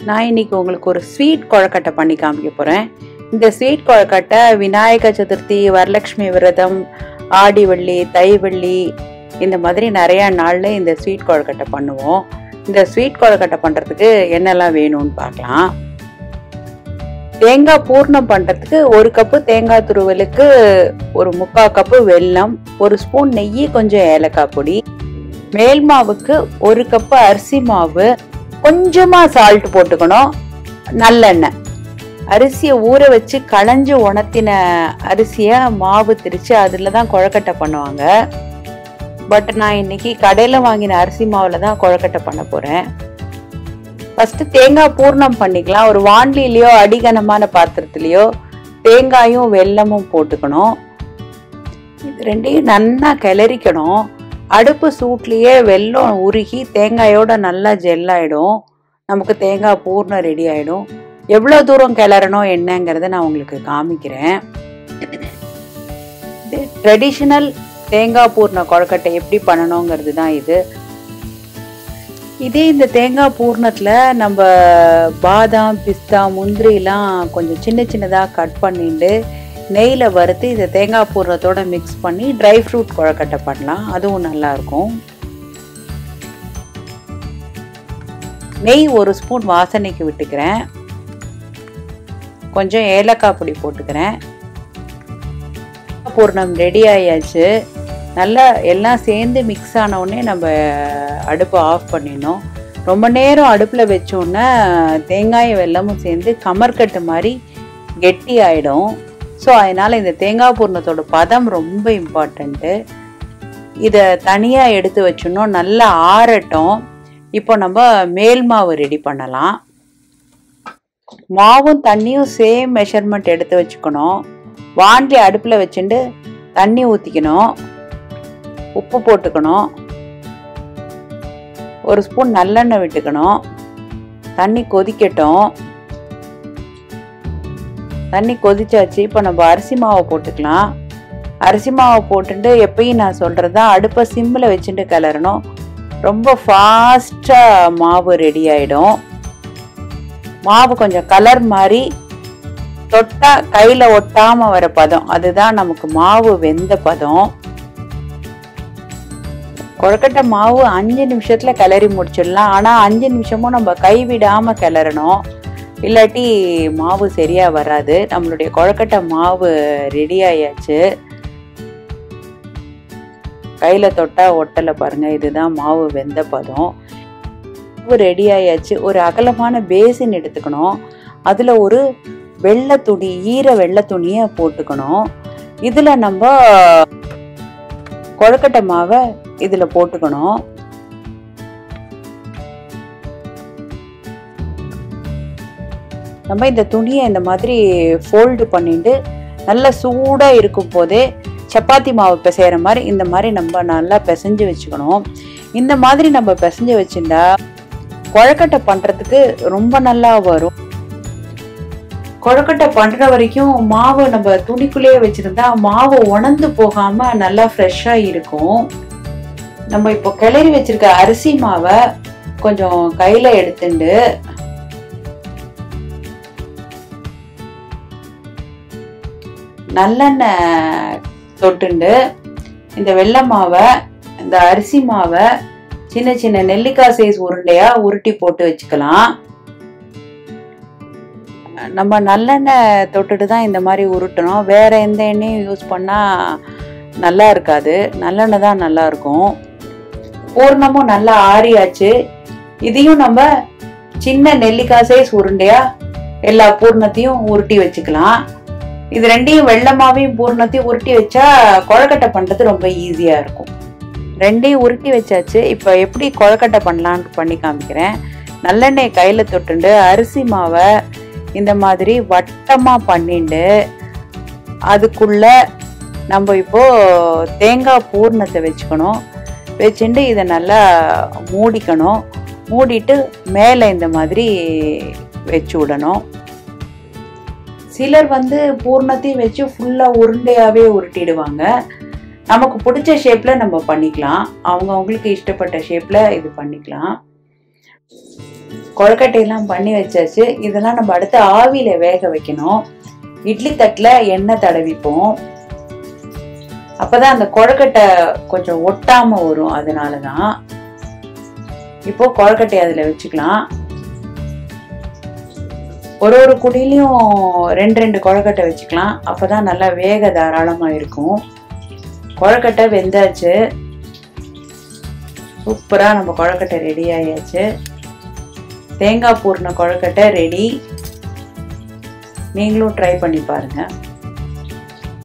நான் இன்னைக்கு உங்களுக்கு ஒரு ஸ்வீட் கொழக்கட்டை பண்ணி காமிக்க போகிறேன் இந்த ஸ்வீட் கொழக்கட்டை விநாயக சதுர்த்தி வரலட்சுமி விரதம் ஆடி வெள்ளி தை வெள்ளி இந்த மாதிரி நிறையா நாளில் இந்த ஸ்வீட் கொழக்கட்டை பண்ணுவோம் இந்த ஸ்வீட் கொழக்கட்டை பண்ணுறதுக்கு என்னெல்லாம் வேணும்னு பார்க்கலாம் தேங்காய் பூர்ணம் பண்ணுறதுக்கு ஒரு கப்பு தேங்காய் துருவலுக்கு ஒரு முக்கால் கப்பு வெல்லம் ஒரு ஸ்பூன் நெய் கொஞ்சம் ஏலக்காய் பொடி மேல் மாவுக்கு ஒரு கப்பு அரிசி மாவு கொஞ்சமாக சால்ட் போட்டுக்கணும் நல்லெண்ணெய் அரிசியை ஊற வச்சு களைஞ்சு உணர்த்தின அரிசியை மாவு திரிச்சு அதில் தான் குழக்கட்டை பண்ணுவாங்க பட் நான் இன்னைக்கு கடையில் வாங்கின அரிசி மாவில் தான் குழக்கட்டை பண்ண போகிறேன் ஃபஸ்ட்டு தேங்காய் பூர்ணம் பண்ணிக்கலாம் ஒரு வாண்டிலையோ அடிகனமான பாத்திரத்துலேயோ தேங்காயும் வெல்லமும் போட்டுக்கணும் இது ரெண்டையும் நல்லா கிளறிக்கணும் அடுப்பு சூட்லேயே வெல்லம் உருகி தேங்காயோட நல்லா ஜெல்லாயிடும் நமக்கு தேங்காய் பூர்ணம் ரெடி ஆகிடும் எவ்வளோ தூரம் கிளறணும் என்னங்கிறத நான் உங்களுக்கு காமிக்கிறேன் இது ட்ரெடிஷ்னல் தேங்காய் பூர்ண கொழக்கட்டை எப்படி பண்ணணுங்கிறது தான் இது இதே இந்த தேங்காய் பூர்ணத்தில் நம்ம பாதாம் பிஸ்தா முந்திரிலாம் கொஞ்சம் சின்ன சின்னதாக கட் பண்ணிட்டு நெய்யில் வறுத்து இந்த தேங்காய் பூர்ணத்தோட மிக்ஸ் பண்ணி ட்ரை ஃப்ரூட் குழக்கட்டை பண்ணலாம் அதுவும் நல்லாயிருக்கும் நெய் ஒரு ஸ்பூன் வாசனைக்கு விட்டுக்கிறேன் கொஞ்சம் ஏலக்காய் பொடி போட்டுக்கிறேன் பூர்ணம் ரெடி ஆயாச்சு நல்லா எல்லாம் சேர்ந்து மிக்ஸ் ஆன உடனே நம்ம அடுப்பை ஆஃப் பண்ணிடணும் ரொம்ப நேரம் அடுப்பில் வச்சோன்னே தேங்காயும் வெல்லமும் சேர்ந்து கமர்கட்டு மாதிரி கெட்டி ஆகிடும் ஸோ அதனால் இந்த தேங்காய் பூர்ணத்தோட பதம் ரொம்ப இம்பார்ட்டண்ட்டு இதை தனியாக எடுத்து வச்சிடணும் நல்லா ஆறட்டும் இப்போ நம்ம மேல் மாவு ரெடி பண்ணலாம் மாவும் தண்ணியும் சேம் மெஷர்மெண்ட் எடுத்து வச்சுக்கணும் வாண்டி அடுப்பில் வச்சுட்டு தண்ணி ஊற்றிக்கணும் உப்பு போட்டுக்கணும் ஒரு ஸ்பூன் நல்லெண்ணெய் விட்டுக்கணும் தண்ணி கொதிக்கட்டும் தண்ணி கொதிச்சாச்சு இப்போ நம்ம அரிசி மாவை போட்டுக்கலாம் அரிசி மாவை போட்டுட்டு எப்பயும் நான் சொல்கிறது தான் அடுப்பை சிம்மில் வச்சுட்டு கிளறணும் ரொம்ப ஃபாஸ்ட்டாக மாவு ரெடி ஆகிடும் மாவு கொஞ்சம் கலர் மாதிரி தொட்டா கையில் ஒட்டாமல் வர பதம் அதுதான் நமக்கு மாவு வெந்த பதம் கொழக்கட்டை மாவு அஞ்சு நிமிஷத்தில் கிளறி முடிச்சிடலாம் ஆனால் அஞ்சு நிமிஷமும் நம்ம கைவிடாமல் கிளறணும் இல்லாட்டி மாவு சரியாக வராது நம்மளுடைய கொழக்கட்டை மாவு ரெடி ஆயாச்சு கையில் தொட்டால் ஒட்டலை பாருங்கள் இதுதான் மாவு வெந்த பதம் மாவு ரெடி ஆயாச்சு ஒரு அகலமான பேசின் எடுத்துக்கணும் அதில் ஒரு வெள்ளை துணி ஈர வெள்ளை துணியை போட்டுக்கணும் இதில் நம்ம கொழக்கட்டை மாவை இதில் போட்டுக்கணும் நம்ம இந்த துணியை இந்த மாதிரி ஃபோல்டு பண்ணிட்டு நல்லா சூடாக இருக்கும் போதே சப்பாத்தி மாவு பிசைகிற மாதிரி இந்த மாதிரி நம்ம நல்லா பிசைஞ்சு வச்சுக்கணும் இந்த மாதிரி நம்ம பிசைஞ்சு வச்சுட்டா கொழக்கட்டை பண்ணுறதுக்கு ரொம்ப நல்லா வரும் கொழக்கட்டை பண்ணுற வரைக்கும் மாவு நம்ம துணிக்குள்ளேயே வச்சுருந்தா மாவு உணர்ந்து போகாமல் நல்லா ஃப்ரெஷ்ஷாக இருக்கும் நம்ம இப்போ கிளறி வச்சிருக்க அரிசி மாவை கொஞ்சம் கையில் எடுத்துட்டு நல்லெண்ணெய் தொட்டுண்டு இந்த வெள்ளை மாவை இந்த அரிசி மாவை சின்ன சின்ன நெல்லிக்காய் சைஸ் உருண்டையா உருட்டி போட்டு வச்சுக்கலாம் நம்ம நல்லெண்ணெய் தொட்டுட்டு தான் இந்த மாதிரி உருட்டணும் வேற எந்த எண்ணெயும் யூஸ் பண்ணால் நல்லா இருக்காது நல்லெண்ணெய் தான் நல்லா இருக்கும் பூர்ணமும் நல்லா ஆறியாச்சு இதையும் நம்ம சின்ன நெல்லிக்காய் சைஸ் உருண்டையா எல்லா பூர்ணத்தையும் உருட்டி வச்சுக்கலாம் இது ரெண்டையும் வெள்ளமாவையும் பூர்ணத்தையும் உருட்டி வச்சா கொழக்கட்டை பண்ணுறது ரொம்ப ஈஸியாக இருக்கும் ரெண்டையும் உருட்டி வச்சாச்சு இப்போ எப்படி கொழக்கட்டை பண்ணலான்னு பண்ணி காமிக்கிறேன் நல்லெண்ணெய் கையில் தொட்டுண்டு அரிசி மாவை இந்த மாதிரி வட்டமாக பண்ணிண்டு அதுக்குள்ள நம்ம இப்போ தேங்காய் பூர்ணத்தை வச்சுக்கணும் வச்சுட்டு இதை நல்லா மூடிக்கணும் மூடிட்டு மேலே இந்த மாதிரி வச்சு விடணும் சிலர் வந்து பூர்ணத்தையும் வச்சு ஃபுல்லாக உருண்டையாகவே உருட்டிடுவாங்க நமக்கு பிடிச்ச ஷேப்பில் நம்ம பண்ணிக்கலாம் அவங்க அவங்களுக்கு இஷ்டப்பட்ட ஷேப்பில் இது பண்ணிக்கலாம் கொழக்கட்டையெல்லாம் பண்ணி வச்சாச்சு இதெல்லாம் நம்ம அடுத்து ஆவியில வேக வைக்கணும் இட்லி தட்டுல எண்ணெய் தடவிப்போம் அப்பதான் அந்த கொழக்கட்டை கொஞ்சம் ஒட்டாம வரும் அதனாலதான் இப்போ கொழக்கட்டை அதுல வச்சுக்கலாம் ஒரு ஒரு குழிலையும் ரெண்டு ரெண்டு கொழக்கட்டை வச்சுக்கலாம் அப்பதான் நல்லா வேக தாராளமா இருக்கும் கொழக்கட்டை வெந்தாச்சு சூப்பரா நம்ம கொழக்கட்டை ரெடி ஆயாச்சு தேங்காய் பூர்ண கொழக்கட்டை ரெடி நீங்களும் ட்ரை பண்ணி பாருங்க